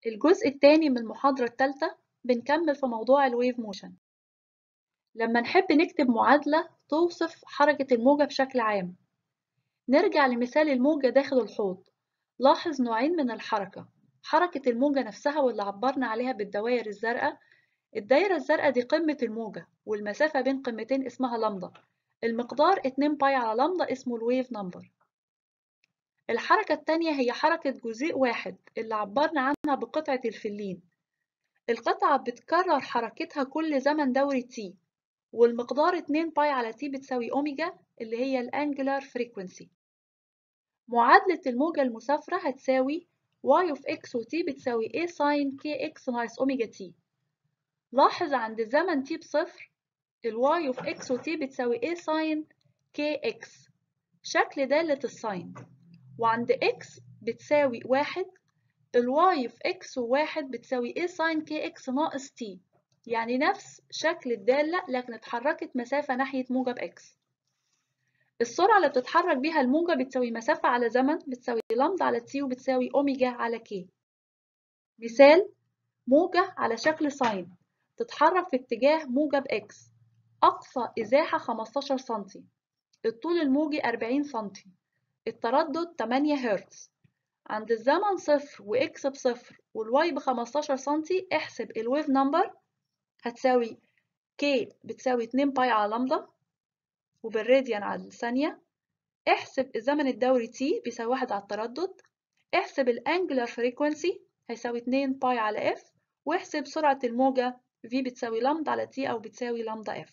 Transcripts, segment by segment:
الجزء الثاني من المحاضرة الثالثة بنكمل في موضوع الويف موشن لما نحب نكتب معادلة توصف حركة الموجة بشكل عام نرجع لمثال الموجة داخل الحوض لاحظ نوعين من الحركة حركة الموجة نفسها واللي عبرنا عليها بالدوائر الزرقاء الدايرة الزرقاء دي قمة الموجة والمسافة بين قمتين اسمها لامدا المقدار 2 باي على لامدا اسمه الويف نمبر الحركة التانية هي حركة جزيء واحد اللي عبرنا عنها بقطعة الفلين القطعة بتكرر حركتها كل زمن دوري تي والمقدار 2 باي على تي بتساوي أوميجا اللي هي الأنجلر فريكونسي معادلة الموجة المسافرة هتساوي y of x و t بتساوي a sin kx ناقص أوميجا t لاحظ عند زمن t بصفر ال y of x و t بتساوي a sin kx شكل دالة الساين وعند x بتساوي واحد ال y of x وواحد بتساوي a sin kx ناقص t يعني نفس شكل الدالة لكن اتحركت مسافة ناحية موجب x السرعة اللي بتتحرك بيها الموجة بتساوي مسافة على زمن بتساوي لامدا على t وبتساوي أوميجا على k مثال موجة على شكل ساين تتحرك في اتجاه موجب x أقصى إزاحة 15 سنتي الطول الموجي 40 سنتي التردد 8 هرتز عند الزمن صفر وإكس بصفر والواي بخمستاشر سنتي احسب الويف نمبر هتساوي k بتساوي 2 باي على لامدا وبالراديان على الثانية احسب الزمن الدوري t بيساوي واحد على التردد احسب الانجلر فريكونسي هيساوي 2 باي على f واحسب سرعة الموجة v بتساوي لامدا على t أو بتساوي لامدا f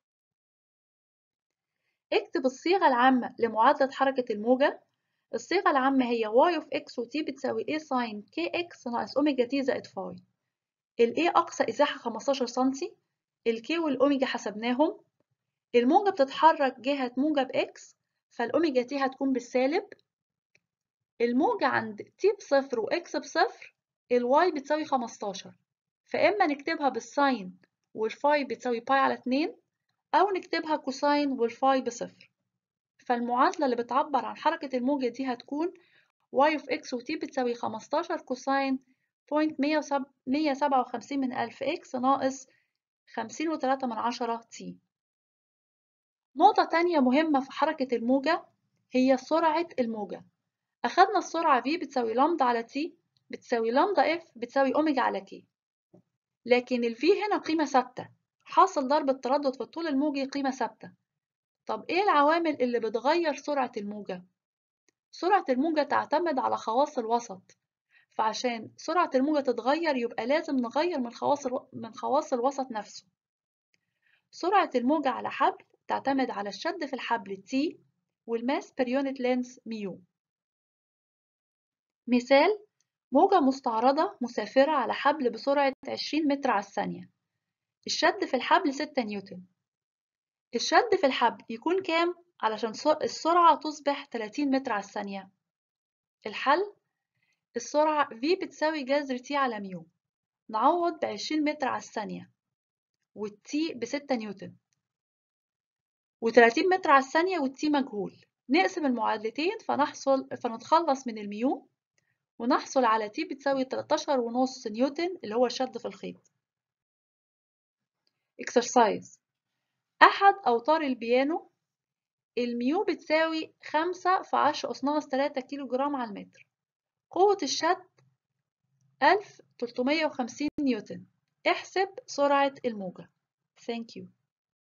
اكتب الصيغة العامة لمعادلة حركة الموجة الصيغة العامة هي y of x و t بتساوي a sin kx ناقص أوميجا t زائد فاي ال a أقصى إزاحة 15 سنتي ال k والأوميجا حسبناهم الموجة بتتحرك جهة موجب x فالأوميجا t هتكون بالسالب الموجة عند t بصفر و x بصفر ال y بتساوي 15 فإما نكتبها بالساين والفاي بتساوي باي على 2 أو نكتبها كوساين والفاي بصفر فالمعادلة اللي بتعبر عن حركة الموجة دي هتكون y of x و t بتساوي 15 كوساين بوينت 157 من ألف x ناقص 50 وتلاتة من عشرة t نقطة تانية مهمة في حركة الموجة هي سرعة الموجة أخدنا السرعة v بتساوي لامدا على t بتساوي لامدا f بتساوي أوميجا على k لكن ال v هنا قيمة ثابتة حاصل ضرب التردد في الطول الموجي قيمة ثابتة طب إيه العوامل اللي بتغير سرعة الموجة؟ سرعة الموجة تعتمد على خواص الوسط فعشان سرعة الموجة تتغير يبقى لازم نغير من خواص من خواص الوسط نفسه سرعة الموجة على حبل تعتمد على الشد في الحبل T والماس per unit length ميو مثال موجة مستعرضة مسافرة على حبل بسرعة 20 متر على الثانية الشد في الحبل 6 نيوتن الشد في الحبل يكون كام علشان السرعة تصبح 30 متر على الثانية الحل السرعة v بتساوي جذر t على ميو نعوض ب 20 متر على الثانية والt ب 6 نيوتن و30 متر على الثانية والt مجهول نقسم المعادلتين فنحصل فنتخلص من الميو ونحصل على t بتساوي 13 ونص نيوتن اللي هو الشد في الخيط exercise أحد أوتار البيانو الميو بتساوي خمسة في عشرة أس ناقص تلاتة كيلو جرام على المتر قوة الشد ألف تلتمية وخمسين نيوتن احسب سرعة الموجة Thank you